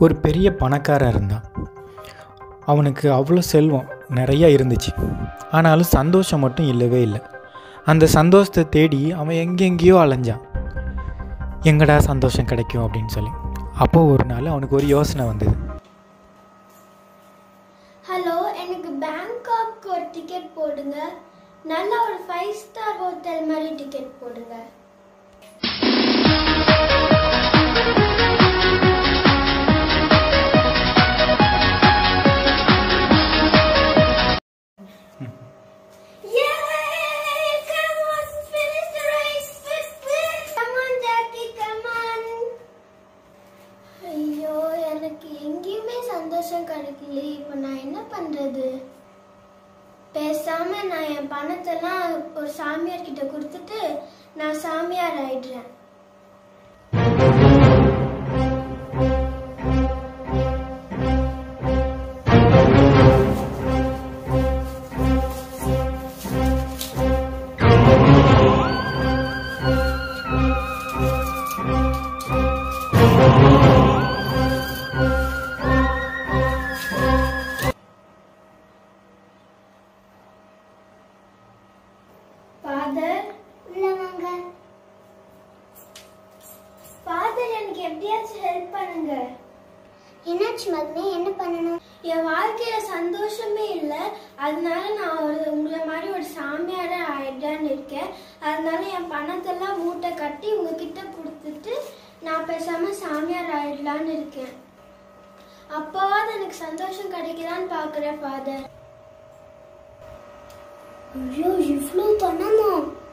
ஒரு பெரிய பணக்காரன் இருந்தான் அவனுக்கு அவ்வளோ செல்வம் நிறையா இருந்துச்சு ஆனாலும் சந்தோஷம் மட்டும் இல்லவே இல்லை அந்த சந்தோஷத்தை தேடி அவன் எங்கெங்கேயோ அலைஞ்சான் எங்கடா சந்தோஷம் கிடைக்கும் அப்படின்னு சொல்லி அப்போ ஒரு நாள் அவனுக்கு ஒரு யோசனை வந்தது ஹலோ எனக்கு பேங்காக் ஒரு டிக்கெட் போடுங்க நல்ல ஒரு ஃபைவ் ஸ்டார் ஹோட்டல் மாதிரி டிக்கெட் போடுங்க Yay! Come on, finish the race! Quick, quick! Come on, Jackie, come on! ஐயோ எனக்கு எங்கேயுமே சந்தோஷம் கிடைக்கல இப்போ நான் என்ன பண்றது பேசாம நான் என் பணத்தெல்லாம் ஒரு சாமியார் கிட்ட கொடுத்துட்டு நான் சாமியார் ஆயிடுறேன் ஃபாதர் உள்ள வாங்க ஃபாதர் எனக்கு எப்படியாச்சும் ஹெல்ப் பண்ணுங்க என்னாச்சு மகனே என்ன பண்ணணும் என் வாழ்க்கையில சந்தோஷமே இல்லை அதனால நான் ஒரு உங்களை மாதிரி ஒரு சாமியாரே ஆயிட்டான்னு இருக்கேன் அதனால என் பணத்தெல்லாம் மூட்டை கட்டி உங்ககிட்ட கொடுத்துட்டு நான் பேசாம சாமியார் ஆயிடலான்னு இருக்கேன் அப்பாவது எனக்கு சந்தோஷம் கிடைக்குதான்னு பாக்குறேன் ஃபாதர் ஐயோ இவ்ளோ பணமா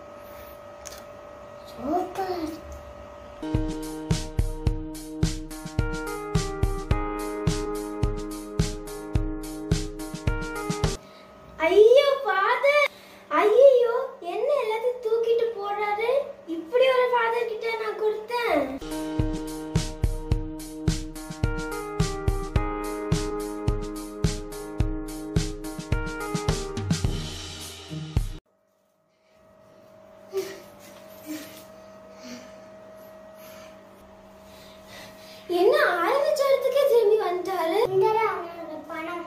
சூப்பர் ஐயோ ஃபாதர் ஐயோ என்ன எல்லாத்தையும் தூக்கிட்டு போறாரு இப்படி ஒரு ஃபாதர் கிட்ட நான் கொடுத்தேன் என்ன ஆரம்பிச்ச இடத்துக்கே திரும்பி வந்துட்டாரு இந்தடா அவனோட பணம்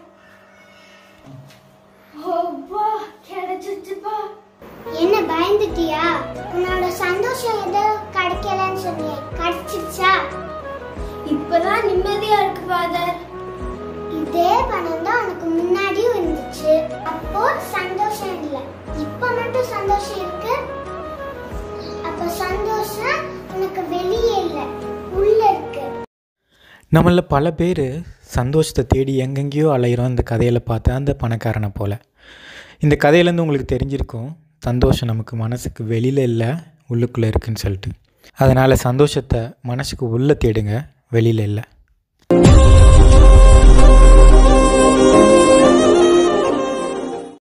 ஓப்பா கிடைச்சிச்சுப்பா என்ன பயந்துட்டியா உன்னோட சந்தோஷம் ஏதோ கிடைக்கலன்னு சொன்னியே கிடைச்சிச்சா இப்பதான் நிம்மதியா இருக்கு ஃபாதர் இதே பணம் தான் உனக்கு முன்னாடியும் இருந்துச்சு அப்போ சந்தோஷம் இல்ல இப்ப மட்டும் சந்தோஷம் இருக்கு அப்ப சந்தோஷம் உனக்கு வெளியே இல்ல உள்ள இருக்கு நம்மள பல பேர் சந்தோஷத்தை தேடி எங்கெங்கேயோ அலையிறோம் இந்த கதையில் பார்த்து அந்த பணக்காரனை போல் இந்த கதையிலேருந்து உங்களுக்கு தெரிஞ்சிருக்கும் சந்தோஷம் நமக்கு மனசுக்கு வெளியில் இல்லை உள்ளுக்குள்ளே இருக்குன்னு சொல்லிட்டு அதனால் சந்தோஷத்தை மனசுக்கு உள்ளே தேடுங்க வெளியில் இல்லை